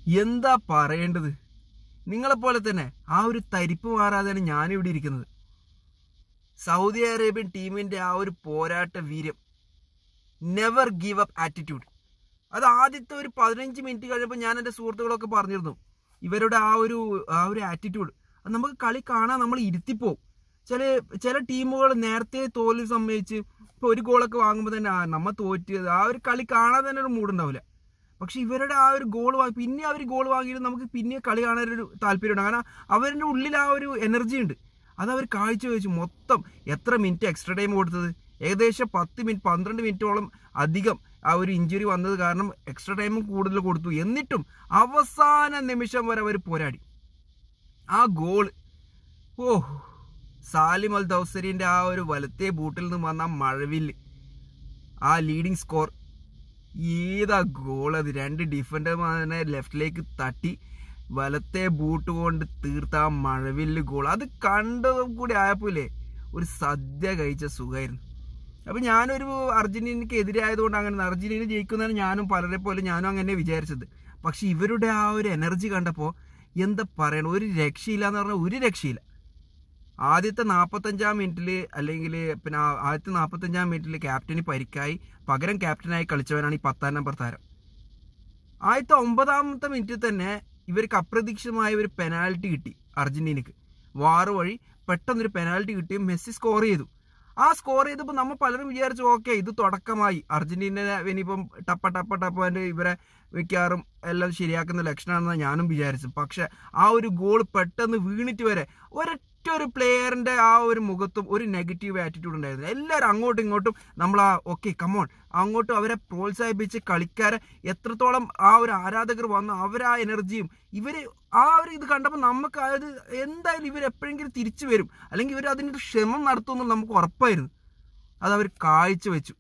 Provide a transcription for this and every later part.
എന്താ പറയേണ്ടത് നിങ്ങളെപ്പോലെ തന്നെ ആ ഒരു തരിപ്പ് മാറാതെയാണ് ഞാനിവിടെ ഇരിക്കുന്നത് സൗദി അറേബ്യൻ ടീമിന്റെ ആ ഒരു പോരാട്ട വീര്യം നെവർ ഗീവ് അപ്പ് ആറ്റിറ്റ്യൂഡ് അത് ആദ്യത്തെ ഒരു പതിനഞ്ച് മിനിറ്റ് കഴിയുമ്പോൾ ഞാൻ എൻ്റെ സുഹൃത്തുക്കളൊക്കെ പറഞ്ഞിരുന്നു ഇവരുടെ ആ ഒരു ആ ഒരു ആറ്റിറ്റ്യൂഡ് അത് നമുക്ക് കളി കാണാൻ നമ്മൾ ഇരുത്തിപ്പോവും ചില ചില ടീമുകൾ നേരത്തെ തോൽവി സംഭവിച്ച് ഇപ്പോൾ ഒരു ഗോളൊക്കെ വാങ്ങുമ്പോൾ തന്നെ ആ നമ്മ തോറ്റ് ആ ഒരു കളി കാണാൻ തന്നെ ഒരു മൂടുണ്ടാവില്ല പക്ഷെ ഇവരുടെ ആ ഒരു ഗോൾ വാങ്ങി പിന്നെ അവർ ഗോൾ വാങ്ങിയിട്ട് നമുക്ക് പിന്നെ കളി കാണാനൊരു താല്പര്യമുണ്ട് കാരണം അവരുടെ ഉള്ളിൽ ആ ഒരു എനർജി ഉണ്ട് അത് അവർ കാഴ്ചവെച്ചു മൊത്തം എത്ര മിനിറ്റ് എക്സ്ട്രാ ടൈം കൊടുത്തത് ഏകദേശം പത്ത് മിനിറ്റ് പന്ത്രണ്ട് മിനിറ്റോളം അധികം ആ ഒരു ഇഞ്ചുറി വന്നത് കാരണം എക്സ്ട്രാ ടൈമും കൂടുതൽ കൊടുത്തു എന്നിട്ടും അവസാന നിമിഷം വരെ അവർ പോരാടി ആ ഗോൾ ഓ സാലിം അൽ ദൗസരിന്റെ ആ ഒരു വലത്തെ ബൂട്ടിൽ നിന്ന് വന്ന ആ മഴവില്ല് ആ ലീഡിങ് സ്കോർ ഏതാ ഗോൾ അത് രണ്ട് ഡിഫൻഡർമാരെ ലെഫ്റ്റിലേക്ക് തട്ടി വലത്തെ ബൂട്ട് കൊണ്ട് തീർത്ത ആ മഴവില്ല് ഗോൾ അത് കണ്ടതും കൂടി ആയപ്പോലെ ഒരു സദ്യ കഴിച്ച സുഖമായിരുന്നു അപ്പൊ ഞാനൊരു അർജന്റീനയ്ക്ക് എതിരായതുകൊണ്ട് അങ്ങനെ അർജന്റീന ജയിക്കുന്നതാണ് ഞാനും പലരെ പോലെ ഞാനും അങ്ങനെ വിചാരിച്ചത് പക്ഷെ ഇവരുടെ ആ ഒരു എനർജി കണ്ടപ്പോൾ എന്താ പറയണം ഒരു രക്ഷയില്ല എന്ന് പറഞ്ഞാൽ ഒരു രക്ഷയില്ല ആദ്യത്തെ നാൽപ്പത്തഞ്ചാം മിനിറ്റിൽ അല്ലെങ്കിൽ പിന്നെ ആ- ആദ്യത്തെ നാൽപ്പത്തഞ്ചാം മിനിറ്റിൽ ക്യാപ്റ്റന് പരിക്കായി പകരം ക്യാപ്റ്റനായി കളിച്ചവനാണ് ഈ പത്താം നമ്പർ താരം ആദ്യത്തെ ഒമ്പതാമത്തെ മിനിറ്റിൽ തന്നെ ഇവർക്ക് അപ്രതീക്ഷിതമായ ഒരു പെനാൽറ്റി കിട്ടി അർജന്റീനക്ക് വാറ് വഴി പെട്ടെന്നൊരു പെനാൽറ്റി കിട്ടി മെസ്സി സ്കോർ ചെയ്തു ആ സ്കോർ ചെയ്തപ്പോൾ നമ്മൾ പലരും വിചാരിച്ചു ഓക്കെ ഇത് തുടക്കമായി അർജന്റീന ഇനിയിപ്പം ടപ്പ ടപ്പ ടപ്പ ഇവരെ മിക്കവാറും എല്ലാം ശരിയാക്കുന്ന ലക്ഷണമാണെന്ന് ഞാനും വിചാരിച്ചു പക്ഷെ ആ ഒരു ഗോൾ പെട്ടെന്ന് വീണിട്ട് വരെ ഒരൊറ്റ ഒരു പ്ലെയറിന്റെ ആ ഒരു മുഖത്തും ഒരു നെഗറ്റീവ് ആറ്റിറ്റ്യൂഡ് ഉണ്ടായിരുന്നു എല്ലാവരും അങ്ങോട്ടും ഇങ്ങോട്ടും നമ്മൾ ആ ഓക്കെ കമോൺ അങ്ങോട്ടും അവരെ പ്രോത്സാഹിപ്പിച്ച് കളിക്കാരെ എത്രത്തോളം ആ ഒരു ആരാധകർ വന്നു അവരാ എനർജിയും ഇവര് ആ ഒരു ഇത് കണ്ടപ്പോൾ നമുക്ക് അതായത് എന്തായാലും ഇവർ എപ്പോഴെങ്കിലും തിരിച്ചു വരും അല്ലെങ്കിൽ ഇവർ അതിനൊരു ക്ഷമം നടത്തുമെന്ന് നമുക്ക് ഉറപ്പായിരുന്നു അത് അവർ കാഴ്ചവെച്ചു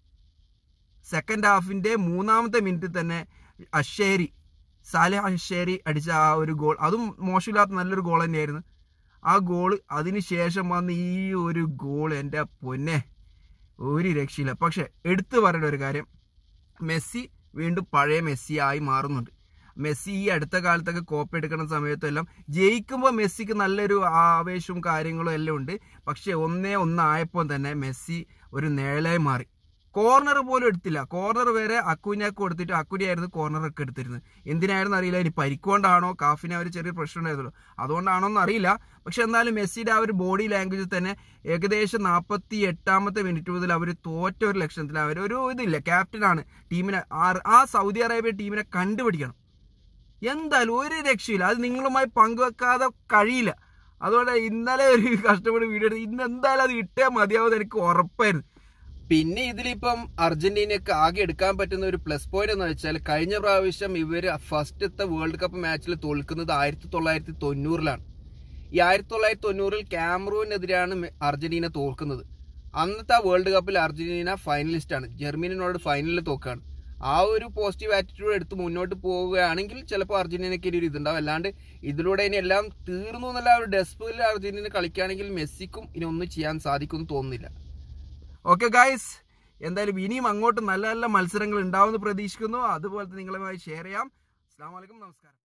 സെക്കൻഡ് ഹാഫിന്റെ മൂന്നാമത്തെ മിനിറ്റിൽ തന്നെ അഷേരി സാലെ അഷേരി അടിച്ച ആ ഒരു ഗോൾ അതും മോശമില്ലാത്ത നല്ലൊരു ഗോൾ തന്നെയായിരുന്നു ആ ഗോൾ അതിനുശേഷം വന്ന ഈ ഒരു ഗോൾ എൻ്റെ പൊന്നെ ഒരു രക്ഷയില്ല പക്ഷെ എടുത്തു പറയേണ്ട ഒരു കാര്യം മെസ്സി വീണ്ടും പഴയ മെസ്സി ആയി മാറുന്നുണ്ട് മെസ്സി ഈ അടുത്ത കാലത്തൊക്കെ കോപ്പ എടുക്കുന്ന സമയത്തെല്ലാം ജയിക്കുമ്പോൾ മെസ്സിക്ക് നല്ലൊരു ആവേശവും കാര്യങ്ങളും എല്ലാം ഉണ്ട് പക്ഷെ ഒന്നേ ഒന്നായപ്പോൾ തന്നെ മെസ്സി ഒരു നേളായി മാറി കോർണർ പോലും എടുത്തില്ല കോർണർ വരെ അക്കുനിയാക്ക് കൊടുത്തിട്ട് അക്കുനിയായിരുന്നു കോർണർ ഒക്കെ എടുത്തിരുന്നത് എന്തിനായിരുന്നു അറിയില്ല ഇനി പരിക്കൊണ്ടാണോ കാഫിന് ആ ഒരു ചെറിയ പ്രശ്നം ഉണ്ടായിരുന്നല്ലോ അതുകൊണ്ടാണോ എന്ന് അറിയില്ല പക്ഷെ എന്നാലും മെസ്സിയുടെ ആ ഒരു ബോഡി ലാംഗ്വേജിൽ തന്നെ ഏകദേശം നാൽപ്പത്തി എട്ടാമത്തെ മിനിറ്റ് മുതൽ അവർ തോറ്റ ഒരു ലക്ഷണത്തിൽ അവർ ഒരു ഇതില്ല ക്യാപ്റ്റനാണ് ടീമിനെ ആ- ആ സൗദി അറേബ്യ ടീമിനെ കണ്ടുപിടിക്കണം എന്തായാലും ഒരു രക്ഷയില്ല അത് നിങ്ങളുമായി പങ്കുവെക്കാതെ കഴിയില്ല അതുകൊണ്ട് ഇന്നലെ ഒരു കഷ്ടപ്പെട്ട് വീഡിയോ എടുത്ത് ഇന്ന് എന്തായാലും അത് ഇട്ടേ മതിയാവുമെന്ന് എനിക്ക് ഉറപ്പായിരുന്നു പിന്നെ ഇതിലിപ്പം അർജന്റീനക്ക് ആകെ എടുക്കാൻ പറ്റുന്ന ഒരു പ്ലസ് പോയിന്റ് എന്ന് വെച്ചാൽ കഴിഞ്ഞ പ്രാവശ്യം ഇവര് ഫസ്റ്റത്തെ വേൾഡ് കപ്പ് മാച്ചിൽ തോൽക്കുന്നത് ആയിരത്തി തൊള്ളായിരത്തി തൊണ്ണൂറിലാണ് ഈ ആയിരത്തി തൊള്ളായിരത്തി തൊണ്ണൂറിൽ ക്യാമറൂനെതിരെയാണ് മെ- അർജന്റീന തോൽക്കുന്നത് അന്നത്തെ ആ വേൾഡ് കപ്പിൽ അർജന്റീന ഫൈനലിസ്റ്റ് ആണ് ജർമ്മനിനോട് ഫൈനലിൽ തോക്കാണ് ആ ഒരു പോസിറ്റീവ് ആറ്റിറ്റ്യൂഡ് എടുത്ത് മുന്നോട്ട് പോവുകയാണെങ്കിൽ ചിലപ്പോൾ അർജന്റീനയ്ക്ക് ഒരു ഇതുണ്ടാവും അല്ലാണ്ട് ഇതിലൂടെ ഇനി എല്ലാം തീർന്നു എന്നുള്ള ആ ഒരു ഡെസ്പിൽ അർജന്റീന കളിക്കുകയാണെങ്കിൽ മെസ്സിക്കും ഇനി ഒന്നും ചെയ്യാൻ സാധിക്കുമെന്ന് തോന്നുന്നില്ല ഓക്കെ ഗായ്സ് എന്തായാലും ഇനിയും അങ്ങോട്ട് നല്ല നല്ല മത്സരങ്ങൾ ഉണ്ടാവുമെന്ന് പ്രതീക്ഷിക്കുന്നു അതുപോലെ നിങ്ങളുമായി ഷെയർ ചെയ്യാം അസ്സാം വലൈക്കും നമസ്കാരം